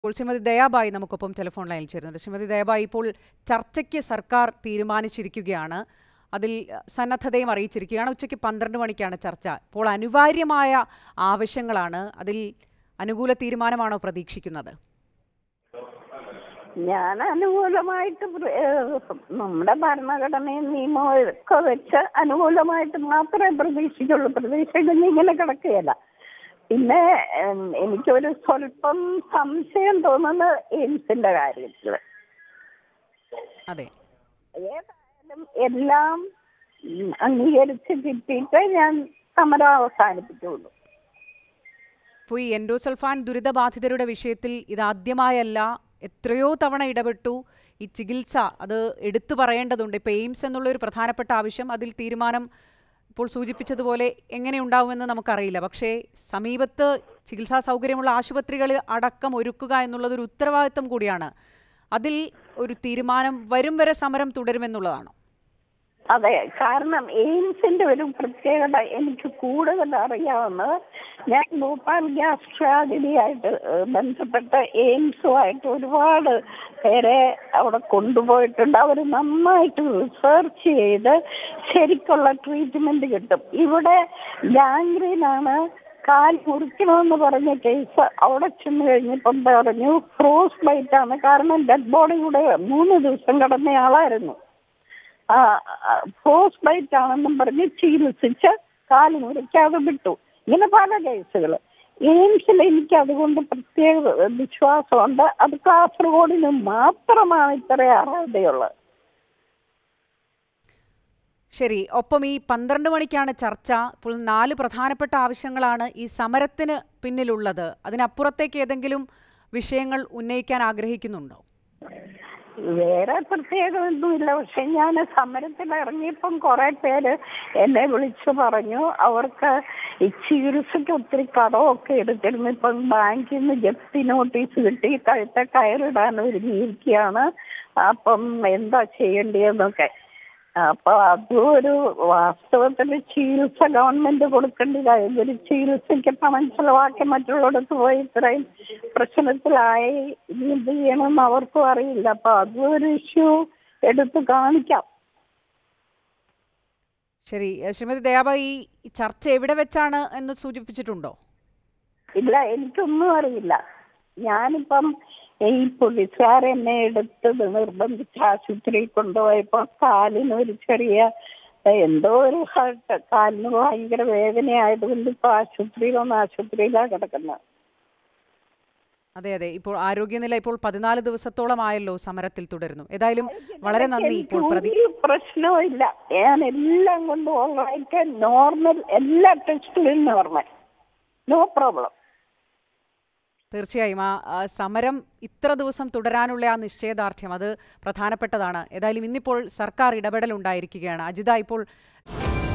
ഇപ്പോൾ ശ്രീമതി ദയാബായി നമുക്കൊപ്പം ടെലിഫോൺ ലൈനിൽ ചേരുന്നുണ്ട് ശ്രീമതി ദയാബായി ഇപ്പോൾ ചർച്ചയ്ക്ക് സർക്കാർ തീരുമാനിച്ചിരിക്കുകയാണ് അതിൽ സന്നദ്ധതയും അറിയിച്ചിരിക്കുകയാണ് ഉച്ചയ്ക്ക് പന്ത്രണ്ട് മണിക്കാണ് ചർച്ച ഇപ്പോൾ അനിവാര്യമായ ആവശ്യങ്ങളാണ് അതിൽ അനുകൂല തീരുമാനമാണോ പ്രതീക്ഷിക്കുന്നത് ഞാൻ അനുകൂലമായിട്ട് പ്ര- ഏഹ് നമ്മുടെ ഭരണഘടനയും നിയമവും ഒക്കെ വെച്ച് അനുകൂലമായിട്ട് മാത്രമേ പ്രതീക്ഷിക്കുള്ളൂ പ്രതീക്ഷിക്കുന്ന ഇങ്ങനെ കിടക്കുകയല്ല പിന്നെ ഉം, എനിക്കൊരു സ്വല്പം സംശയം തോന്നുന്നത് എയിംസിന്റെ കാര്യത്തിൽ അതെ ഏതായാലും എല്ലാം ഉം, അംഗീകരിച്ച് കിട്ടിയിട്ട് ഞാൻ സമരം അവസാനിപ്പിക്കുള്ളൂ ഇപ്പോൾ ഈ എൻഡോസൾഫാൻ ദുരിതബാധിതരുടെ വിഷയത്തിൽ ഇതാദ്യമായല്ല എത്രയോ തവണ ഇടപെട്ടു ഈ ചികിത്സ അത് എടുത്തു പറയേണ്ടതുണ്ട് ഇപ്പോൾ എയിംസ് എന്നുള്ള ഒരു പ്രധാനപ്പെട്ട ആവശ്യം അതിൽ തീരുമാനം ഇപ്പോൾ സൂചിപ്പിച്ചതുപോലെ എങ്ങനെ ഉണ്ടാവുമെന്ന് നമുക്കറിയില്ല പക്ഷേ സമീപത്ത് ചികിത്സാ സൗകര്യമുള്ള ആശുപത്രികൾ അടക്കം ഒരുക്കുക എന്നുള്ളത് ഒരു ഉത്തരവാദിത്തം കൂടിയാണ് അതിൽ ഒരു തീരുമാനം വരും വരെ സമരം തുടരുമെന്നുള്ളതാണോ അതെ കാരണം എയിംസിന്റെ ഒരു പ്രത്യേകത എനിക്ക് കൂടുതൽ അറിയാവുന്നത് ഞാൻ ഭോപ്പാൽ ഗ്യാസ് ട്രാജഡിയായിട്ട് ഏഹ്, ബന്ധപ്പെട്ട എയിംസുമായിട്ട് ഒരുപാട് പേരെ അവിടെ കൊണ്ടുപോയിട്ടുണ്ട് അവർ നന്നായിട്ട് റിസർച്ച് ചെയ്ത് ശരിക്കുള്ള ട്രീറ്റ്മെന്റ് കിട്ടും ഇവിടെ ഗാംഗ്രീനാണ് കാൽ മുറിക്കണമെന്ന് പറഞ്ഞ കേസ് അവിടെ ചെന്ന് കഴിഞ്ഞപ്പം പറഞ്ഞു ഫ്രോസ് ബൈറ്റ് ആണ് കാരണം ഡെഡ് ബോഡി കൂടെ മൂന്ന് ദിവസം കിടന്നയാളായിരുന്നു ഫോഴ്സ് ബൈറ്റ് ആണെന്നും പറഞ്ഞ് ചികിത്സിച്ച് കാല് മുറിക്കാതെ വിട്ടു ഇങ്ങനെ പല കേസുകൾ എയിംസിൽ എനിക്ക് അതുകൊണ്ട് പ്രത്യേക വിശ്വാസമുണ്ട് അത് കാസർഗോഡിന് മാത്രമാണ് ഇത്ര അർഹതയുള്ളത് ശരി ഒപ്പം ഈ പന്ത്രണ്ട് മണിക്കാണ് ചർച്ച ഇപ്പോൾ നാല് പ്രധാനപ്പെട്ട ആവശ്യങ്ങളാണ് ഈ സമരത്തിന് പിന്നിലുള്ളത് അതിനപ്പുറത്തേക്ക് ഏതെങ്കിലും വിഷയങ്ങൾ ഉന്നയിക്കാൻ ആഗ്രഹിക്കുന്നുണ്ടോ വേറെ പ്രത്യേകമൊന്നുമില്ല പക്ഷെ ഞാൻ സമരത്തിൽ ഇറങ്ങിയപ്പം കുറെ പേര് എന്നെ വിളിച്ചു പറഞ്ഞു അവർക്ക് ഈ ചികിത്സയ്ക്ക് ഒത്തിരി കടമൊക്കെ എടുത്തിരുന്നു ഇപ്പം ബാങ്കിൽ നിന്ന് ജപ്തി നോട്ടീസ് കിട്ടി കഴുത്ത കയറിടാൻ ഒരുങ്ങിയിരിക്കുകയാണ് അപ്പം എന്താ ചെയ്യേണ്ടതെന്നൊക്കെ അപ്പൊ അതും ഒരു വാസ്തവത്തിൽ ചികിത്സ ഗവൺമെന്റ് കൊടുക്കേണ്ടതാ ഇവര് ചികിത്സയ്ക്ക് പണം ചെലവാക്കി മറ്റുള്ളിടത്ത് പോയി ഇത്രയും പ്രശ്നത്തിലായി ഇനി എന്ത് ചെയ്യണമെന്ന് അവർക്കും അറിയില്ല അപ്പൊ അതും ഒരു ഇഷ്യൂ എടുത്ത് കാണിക്കാം ശരി ഏഹ് ശ്രീമതി ദയാബായി ഈ ചർച്ച എവിടെ വെച്ചാണ് എന്ന് സൂചിപ്പിച്ചിട്ടുണ്ടോ ഇല്ല എനിക്കൊന്നും അറിയില്ല ഞാനിപ്പം ഈ പോലീസുകാർ എന്നെ എടുത്തത് നിർബന്ധിച്ച് ആശുപത്രിയിൽ കൊണ്ടുപോയപ്പോ കാലിന് ഒരു ചെറിയ എന്തോ ഒരു ഹർട്ട് കാലിന് ഭയങ്കര വേദനയായതുകൊണ്ട് ഇപ്പൊ ആശുപത്രിയിലൊന്ന് ആശുപത്രിയിലാ കിടക്കുന്നത് അതെ അതെ ഇപ്പോൾ ആരോഗ്യനില ഇപ്പോൾ പതിനാല് ദിവസത്തോളം ആയല്ലോ സമരത്തിൽ തുടരുന്നു ഏതായാലും വളരെ നന്ദി ഇപ്പോൾ പ്രതി ഒരു പ്രശ്നവും ഇല്ല ഞാൻ എല്ലാം കൊണ്ടും ഓൾറൈറ്റ് നോർമൽ എല്ലാ ടെസ്റ്റിലും നോർമൽ നോ പ്രോബ്ലം തീർച്ചയായും ആ ആ സമരം ഇത്ര ദിവസം തുടരാനുള്ള ആ നിശ്ചയദാർഢ്യം അത് പ്രധാനപ്പെട്ടതാണ് ഏതായാലും ഇന്നിപ്പോൾ സർക്കാർ ഇടപെടൽ ഉണ്ടായിരിക്കുകയാണ് അജിത ഇപ്പോൾ